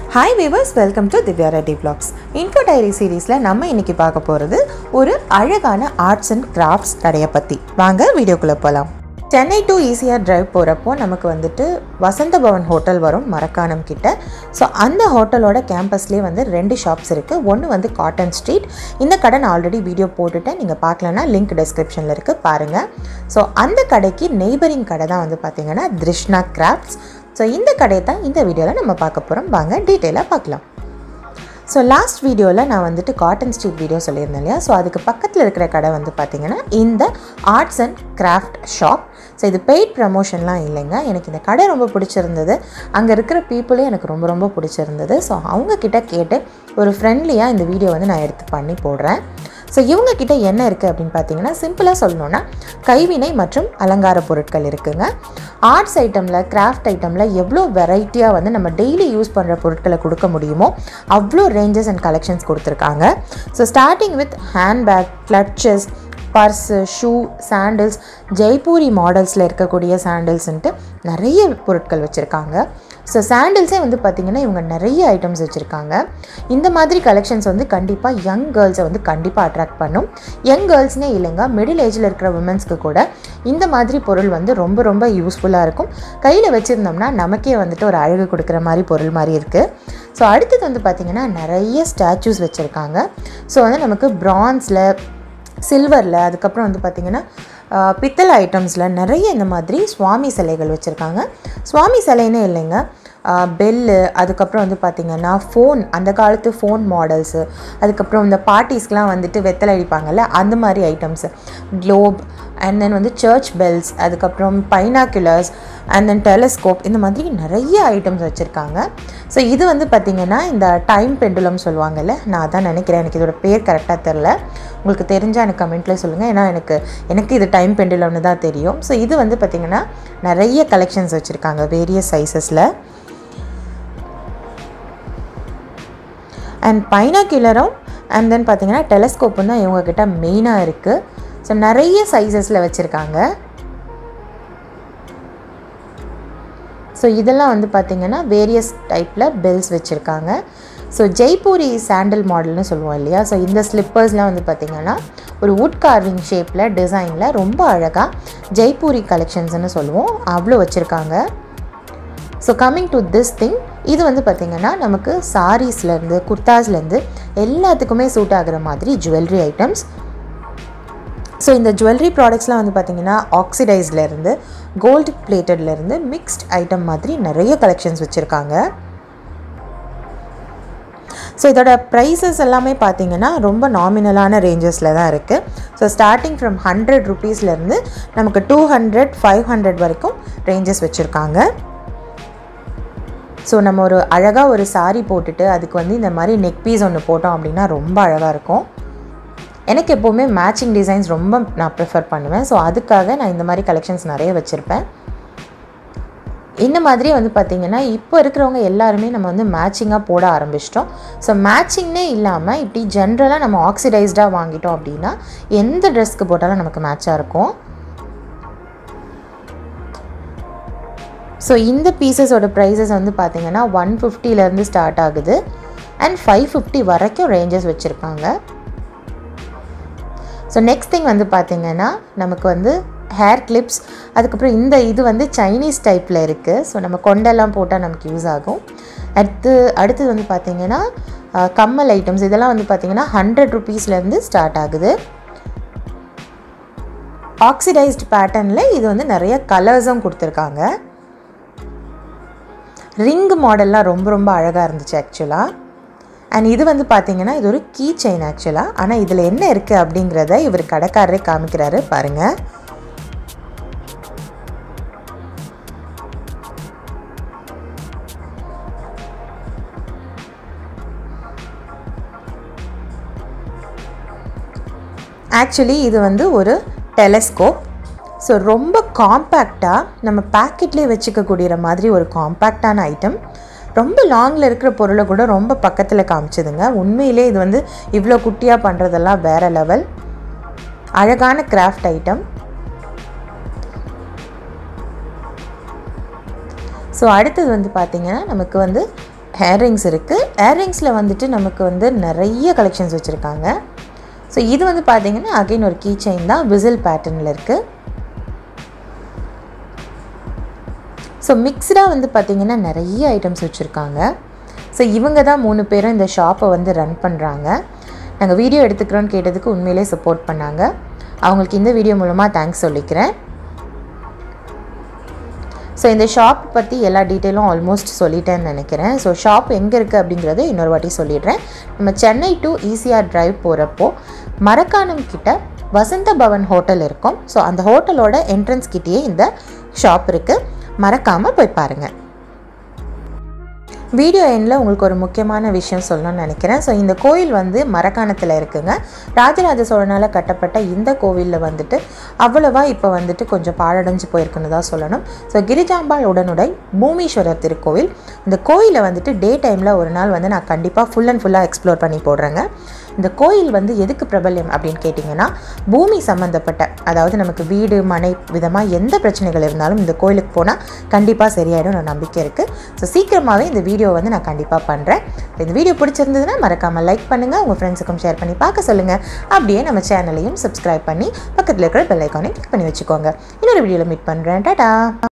hi viewers welcome to Divya Reddy blogs info diary சீரீஸில் நம்ம இன்னைக்கு பார்க்க போகிறது ஒரு அழகான ஆர்ட்ஸ் அண்ட் கிராஃப்ட்ஸ் கடையை பற்றி வாங்க வீடியோக்குள்ளே போகலாம் சென்னை டு ஈசிஆர் டிரைவ் போகிறப்போ நமக்கு வந்துட்டு வசந்த பவன் ஹோட்டல் வரும் மரக்காணம் கிட்ட ஸோ அந்த ஹோட்டலோட கேம்பஸ்லேயே வந்து ரெண்டு ஷாப்ஸ் இருக்குது ஒன்று வந்து காட்டன் ஸ்ட்ரீட் இந்த கடை நான் ஆல்ரெடி வீடியோ போட்டுட்டேன் நீங்கள் பார்க்கலன்னா லிங்க் டிஸ்கிரிப்ஷனில் இருக்குது பாருங்கள் ஸோ அந்த கடைக்கு நெய்பரிங் கடை தான் வந்து பார்த்தீங்கன்னா திருஷ்ணா கிராஃப்ட்ஸ் ஸோ இந்த கடையை தான் இந்த வீடியோவில் நம்ம பார்க்க போகிறோம் வாங்க டீட்டெயிலாக பார்க்கலாம் ஸோ லாஸ்ட் வீடியோவில் நான் வந்துட்டு காட்டன் ஸ்ட்ரீட் வீடியோ சொல்லியிருந்தேன் இல்லையா ஸோ அதுக்கு பக்கத்தில் இருக்கிற கடை வந்து பார்த்திங்கன்னா இந்த arts and craft shop so இது பெய்ட் ப்ரமோஷன்லாம் இல்லைங்க எனக்கு இந்த கடை ரொம்ப பிடிச்சிருந்தது அங்கே இருக்கிற பீப்புளே எனக்கு ரொம்ப ரொம்ப பிடிச்சிருந்தது ஸோ அவங்கக்கிட்ட கேட்டு ஒரு ஃப்ரெண்ட்லியாக இந்த வீடியோ வந்து நான் எடுத்து பண்ணி போடுறேன் ஸோ இவங்கக்கிட்ட என்ன இருக்குது அப்படின்னு பார்த்தீங்கன்னா சிம்பிளாக சொல்லணுன்னா கைவினை மற்றும் அலங்கார பொருட்கள் இருக்குங்க ஆர்ட்ஸ் ஐட்டமில் கிராஃப்ட் ஐட்டமில் எவ்வளோ வெரைட்டியாக வந்து நம்ம டெய்லி யூஸ் பண்ணுற பொருட்களை கொடுக்க முடியுமோ அவ்வளோ ரேஞ்சஸ் அண்ட் கலெக்ஷன்ஸ் கொடுத்துருக்காங்க so starting with handbag clutches purse shoe sandals Jaipuri மாடல்ஸில் இருக்கக்கூடிய சாண்டில்ஸ்ன்ட்டு நிறைய பொருட்கள் வச்சுருக்காங்க ஸோ சாண்டில்ஸே வந்து பார்த்திங்கன்னா இவங்க நிறைய ஐட்டம்ஸ் வச்சுருக்காங்க இந்த மாதிரி கலெக்ஷன்ஸ் வந்து கண்டிப்பாக யங் கேர்ள்ஸை வந்து கண்டிப்பாக அட்ராக்ட் பண்ணும் யங் கேர்ள்ஸ்னே இல்லைங்க மிடில் ஏஜில் இருக்கிற உமன்ஸ்க்கு கூட இந்த மாதிரி பொருள் வந்து ரொம்ப ரொம்ப யூஸ்ஃபுல்லாக இருக்கும் கையில் வச்சுருந்தோம்னா நமக்கே வந்துட்டு ஒரு அழகு கொடுக்குற மாதிரி பொருள் மாதிரி இருக்குது ஸோ அடுத்தது வந்து பார்த்திங்கன்னா நிறைய ஸ்டாச்சூஸ் வச்சுருக்காங்க ஸோ வந்து நமக்கு ப்ரான்ஸில் சில்வரில் அதுக்கப்புறம் வந்து பார்த்திங்கன்னா பித்தளை ஐட்டம்ஸில் நிறைய இந்த மாதிரி சுவாமி சிலைகள் வச்சுருக்காங்க சுவாமி சிலைன்னு இல்லைங்க பெல்லு அதுக்கப்புறம் வந்து பார்த்திங்கன்னா ஃபோன் அந்த காலத்து ஃபோன் மாடல்ஸு அதுக்கப்புறம் இந்த பார்ட்டிஸ்க்கெலாம் வந்துட்டு வெத்தலை அடிப்பாங்கல்ல அந்த மாதிரி ஐட்டம்ஸு க்ளோப் அண்ட் தென் வந்து சர்ச் பெல்ஸ் அதுக்கப்புறம் பைனாக்குலர்ஸ் அண்ட் தென் டெலஸ்கோப் இந்த மாதிரி நிறைய ஐட்டம்ஸ் வச்சுருக்காங்க ஸோ இது வந்து பார்த்திங்கன்னா இந்த டைம் பெண்டுலம் சொல்லுவாங்கல்ல நான் அதான் நினைக்கிறேன் எனக்கு இதோட பேர் கரெக்டாக தெரில உங்களுக்கு தெரிஞ்சால் எனக்கு கமெண்ட்டில் சொல்லுங்கள் ஏன்னா எனக்கு எனக்கு இது டைம் பெண்டுலம்னு தான் தெரியும் ஸோ இது வந்து பார்த்திங்கன்னா நிறைய கலெக்ஷன்ஸ் வச்சுருக்காங்க வேரியஸ் சைஸஸில் அண்ட் பைனாக்குலரும் அண்ட் தென் பார்த்திங்கன்னா டெலஸ்கோப்பும் தான் இவங்கக்கிட்ட மெயினாக இருக்குது ஸோ நிறைய சைஸஸில் வச்சுருக்காங்க ஸோ இதெல்லாம் வந்து பார்த்திங்கன்னா வேரியஸ் டைப்பில் பெல்ஸ் வச்சுருக்காங்க ஸோ ஜெய்ப்பூரி சாண்டில் மாடல்னு சொல்லுவோம் இல்லையா ஸோ இந்த ஸ்லிப்பர்ஸ்லாம் வந்து பார்த்திங்கன்னா ஒரு வுட் கார்விங் ஷேப்பில் டிசைனில் ரொம்ப அழகாக ஜெய்ப்பூரி கலெக்ஷன்ஸ்னு சொல்லுவோம் அவ்வளோ வச்சுருக்காங்க so coming to this thing இது வந்து பார்த்திங்கன்னா நமக்கு சாரீஸ்லேருந்து குர்தாஸ்லேருந்து எல்லாத்துக்குமே சூட் ஆகிற மாதிரி ஜுவல்லரி ஐட்டம்ஸ் ஸோ இந்த ஜுவல்லரி ப்ராடக்ட்ஸ்லாம் வந்து பார்த்திங்கன்னா ஆக்சிடைஸ்லேருந்து கோல்டு பிளேட்டட்லேருந்து மிக்ஸ்ட் ஐட்டம் மாதிரி நிறைய கலெக்ஷன்ஸ் வச்சுருக்காங்க ஸோ இதோட ப்ரைஸஸ் எல்லாமே பார்த்தீங்கன்னா ரொம்ப நாமினலான ரேஞ்சஸில் தான் இருக்குது ஸோ ஸ்டார்டிங் ஃப்ரம் ஹண்ட்ரட் ருபீஸ்லேருந்து நமக்கு டூ ஹண்ட்ரட் ஃபைவ் ஹண்ட்ரட் வரைக்கும் ரேஞ்சஸ் வச்சுருக்காங்க ஸோ நம்ம ஒரு அழகாக ஒரு சாரீ போட்டுட்டு அதுக்கு வந்து இந்த மாதிரி நெக் பீஸ் ஒன்று போட்டோம் அப்படின்னா ரொம்ப அழகாக இருக்கும் எனக்கு எப்போவுமே மேட்சிங் டிசைன்ஸ் ரொம்ப நான் ப்ரிஃபர் பண்ணுவேன் ஸோ அதுக்காக நான் இந்த மாதிரி கலெக்ஷன்ஸ் நிறைய வச்சுருப்பேன் இந்த மாதிரி வந்து பார்த்திங்கன்னா இப்போ இருக்கிறவங்க எல்லாருமே நம்ம வந்து மேட்சிங்காக போட ஆரம்பிச்சிட்டோம் ஸோ மேட்சிங்னே இல்லாமல் இப்படி ஜென்ரலாக நம்ம ஆக்சிடைஸ்டாக வாங்கிட்டோம் அப்படின்னா எந்த ட்ரெஸ்க்கு போட்டாலும் நமக்கு மேட்சாக இருக்கும் ஸோ இந்த பீசஸோட ப்ரைஸஸ் வந்து பார்த்திங்கன்னா ஒன் ஃபிஃப்டிலேருந்து ஸ்டார்ட் ஆகுது அண்ட் ஃபைவ் ஃபிஃப்டி வரைக்கும் ரேஞ்சஸ் வச்சுருக்காங்க ஸோ நெக்ஸ்ட் திங் வந்து பார்த்திங்கன்னா நமக்கு வந்து ஹேர் கிளிப்ஸ் அதுக்கப்புறம் இந்த இது வந்து சைனீஸ் டைப்பில் இருக்குது ஸோ நம்ம கொண்டெல்லாம் போட்டால் நமக்கு யூஸ் ஆகும் அடுத்து அடுத்தது வந்து பார்த்திங்கன்னா கம்மல் ஐட்டம்ஸ் இதெல்லாம் வந்து பார்த்திங்கன்னா ஹண்ட்ரட் ருபீஸ்லேருந்து ஸ்டார்ட் ஆகுது ஆக்சிடைஸ்ட் பேட்டர்னில் இது வந்து நிறைய கலர்ஸும் கொடுத்துருக்காங்க ரிங் மாடல்லாம் ரொம்ப ரொம்ப அழகாக இருந்துச்சு ஆக்சுவலாக அண்ட் இது வந்து பார்த்தீங்கன்னா இது ஒரு கீ செயின் ஆக்சுவலாக ஆனால் இதில் என்ன இருக்குது அப்படிங்கிறத இவர் கடைக்காரரே காமிக்கிறாரு பாருங்கள் ஆக்சுவலி இது வந்து ஒரு டெலஸ்கோப் ஸோ ரொம்ப காம்பேக்டாக நம்ம பேக்கெட்லேயே வச்சுக்கக்கூடிய மாதிரி ஒரு காம்பேக்டான ஐட்டம் ரொம்ப லாங்கில் இருக்கிற பொருளை கூட ரொம்ப பக்கத்தில் காமிச்சதுங்க உண்மையிலே இது வந்து இவ்வளோ குட்டியாக பண்ணுறதெல்லாம் வேறு லெவல் அழகான கிராஃப்ட் ஐட்டம் ஸோ அடுத்தது வந்து பார்த்திங்கன்னா நமக்கு வந்து ஹேர்ரிங்ஸ் இருக்குது ஹேர்ரிங்ஸில் வந்துட்டு நமக்கு வந்து நிறைய கலெக்ஷன்ஸ் வச்சுருக்காங்க ஸோ இது வந்து பார்த்தீங்கன்னா அகைன் ஒரு கீ செயின் தான் விசில் பேட்டர்னில் இருக்குது ஸோ மிக்ஸ்டாக வந்து பார்த்திங்கன்னா நிறைய ஐட்டம்ஸ் வச்சுருக்காங்க ஸோ இவங்க தான் மூணு பேரும் இந்த ஷாப்பை வந்து ரன் பண்ணுறாங்க நாங்கள் வீடியோ எடுத்துக்கிறோன்னு கேட்டதுக்கு உண்மையிலே சப்போர்ட் பண்ணாங்க அவங்களுக்கு இந்த வீடியோ மூலமாக தேங்க்ஸ் சொல்லிக்கிறேன் ஸோ இந்த ஷாப் பற்றி எல்லா டீட்டெயிலும் ஆல்மோஸ்ட் சொல்லிட்டேன்னு நினைக்கிறேன் ஸோ ஷாப் எங்கே இருக்குது அப்படிங்கிறத இன்னொரு வாட்டி சொல்லிடுறேன் நம்ம சென்னை டு ஈசிஆர் டிரைவ் போகிறப்போ மரக்காணம் கிட்ட வசந்த பவன் ஹோட்டல் இருக்கும் ஸோ அந்த ஹோட்டலோட என்ட்ரன்ஸ் கிட்டேயே இந்த ஷாப் இருக்குது மறக்காமல் போய் பாருங்கள் வீடியோ எண்டில் உங்களுக்கு ஒரு முக்கியமான விஷயம் சொல்லணும்னு நினைக்கிறேன் ஸோ இந்த கோயில் வந்து மரக்காணத்தில் இருக்குங்க ராஜராஜ சோழனால் கட்டப்பட்ட இந்த கோவிலில் வந்துட்டு அவ்வளவா இப்போ வந்துட்டு கொஞ்சம் பாழடைஞ்சு போயிருக்குன்னு தான் சொல்லணும் ஸோ கிரிஜாம்பாள் உடனுடை பூமீஸ்வரர் திருக்கோவில் இந்த கோயிலை வந்துட்டு டே டைமில் ஒரு நாள் வந்து நான் கண்டிப்பாக ஃபுல் அண்ட் ஃபுல்லாக எக்ஸ்ப்ளோர் பண்ணி போடுறேங்க இந்த கோயில் வந்து எதுக்கு பிரபல்யம் அப்படின்னு கேட்டிங்கன்னா பூமி சம்மந்தப்பட்ட அதாவது நமக்கு வீடு மனை விதமாக எந்த பிரச்சனைகள் இருந்தாலும் இந்த கோயிலுக்கு போனால் கண்டிப்பாக சரியாயிடும் ஒரு நம்பிக்கை இருக்குது ஸோ சீக்கிரமாகவே இந்த வீடியோ வந்து நான் கண்டிப்பாக பண்ணுறேன் இந்த வீடியோ பிடிச்சிருந்ததுன்னா மறக்காமல் லைக் பண்ணுங்கள் உங்கள் ஃப்ரெண்ட்ஸுக்கும் ஷேர் பண்ணி பார்க்க சொல்லுங்கள் அப்படியே நம்ம சேனலையும் சப்ஸ்கிரைப் பண்ணி பக்கத்தில் இருக்கிற பெல் ஐக்கானையும் கிளிக் பண்ணி வச்சுக்கோங்க இன்னொரு வீடியோவில் மீட் பண்ணுறேன் டாடா